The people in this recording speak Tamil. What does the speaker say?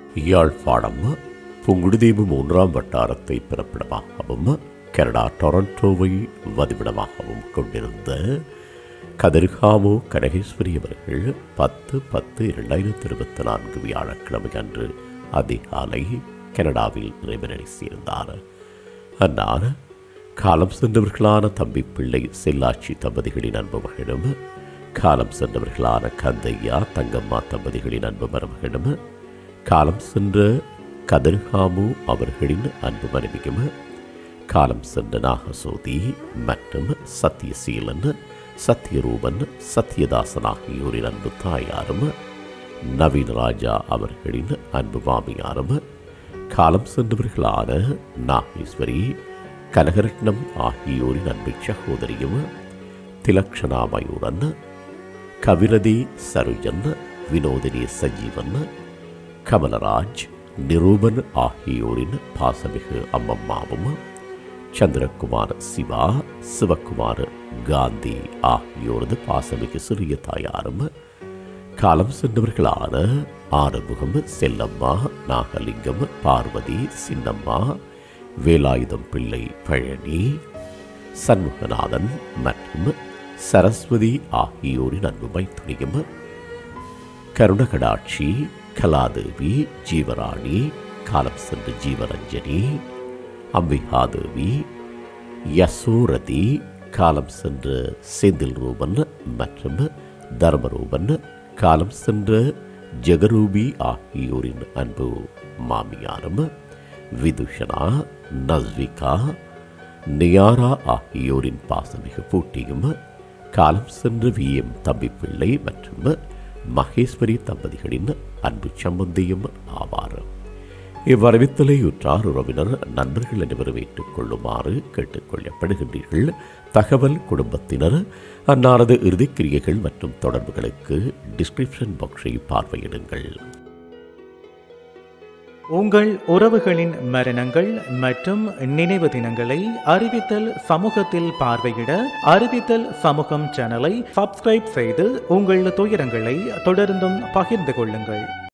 யாழ்ப்பாணம் புங்குடுதீவு மூன்றாம் வட்டாரத்தை பிறப்பிடமாகவும் கனடா டொரண்டோவை வதிவிடமாகவும் கொண்டிருந்த கதிர்காமு கனகேஸ்வரி அவர்கள் பத்து பத்து இரண்டாயிரத்தி இருபத்தி நான்கு வியாழக்கிழமை அன்று அதிகாலை கனடாவில் இறைவனடி சேர்ந்தார் அன்னார் காலம் சென்றவர்களான தம்பி பிள்ளை செல்லாட்சி தம்பதிகளின் அன்பு மகனும் காலம் சென்றவர்களான கந்தையா தங்கம்மா தம்பதிகளின் அன்பு மருமகனும் காலம் சென்ற கதிர்காமு அவர்களின் அன்பு மனைவியும் காலம் சென்ற நாகசோதி மற்றும் சத்யசீலன் சத்யரூபன் சத்யதாசன் ஆகியோரின் அன்பு தாயாரும் நவீன ராஜா அவர்களின் அன்பு மாமியாரும் காலம் சென்றவர்களான நாகேஸ்வரி கனகரட்னம் ஆகியோரின் அன்பு சகோதரியும் திலக்ஷணா மயூரன் கவிரதி சருஜன் வினோதினி சஜீவன் கமலராஜ் நிரூபன் ஆகியோரின் பாசமிகு அம்மம்மாவும் சந்திரகுமார் சிவா சிவகுமார் காந்தி ஆகியோரது பாசமிகு சிறிய தாயாரும் காலம் சென்றவர்களான ஆறுமுகம் செல்லம்மா நாகலிங்கம் பார்வதி சின்னம்மா வேலாயுதம் பிள்ளை பழனி சண்முகநாதன் மற்றும் சரஸ்வதி ஆகியோரின் அன்புமை துணியும் கருணகடாட்சி கலாதேவி ஜீவராணி காலம் சென்ற ஜீவரஞ்சனி அம்பிகாதேவி யசோரதி காலம் சென்ற செந்தில் ரூபன் மற்றும் தர்மரூபன் காலம் சென்ற ஜெகரூபி ஆகியோரின் அன்பு மாமியாரும் விதுஷனா நஸ்விகா நியாரா ஆகியோரின் பாசமிகு பூட்டியும் காலம் சென்ற வி எம் தம்பிப்பிள்ளை மற்றும் மகேஸ்வரி தம்பதிகளின் அன்பு சம்பந்தியும் ஆவார் இவ்வரவித்தலை உற்றார் உறவினர் நண்பர்கள் அனைவரும் ஏற்றுக் கொள்ளுமாறு கேட்டுக்கொள்ளப்படுகின்றீர்கள் தகவல் குடும்பத்தினர் அன்னாரது இறுதிக்கிரியைகள் மற்றும் தொடர்புகளுக்கு டிஸ்கிரிப்ஷன் பாக்ஸை பார்வையிடுங்கள் உங்கள் உறவுகளின் மரணங்கள் மற்றும் நினைவு தினங்களை அறிவித்தல் சமூகத்தில் பார்வையிட அறிவித்தல் சமூகம் சேனலை சப்ஸ்கிரைப் செய்து உங்கள் துயரங்களை தொடர்ந்தும் பகிர்ந்து கொள்ளுங்கள்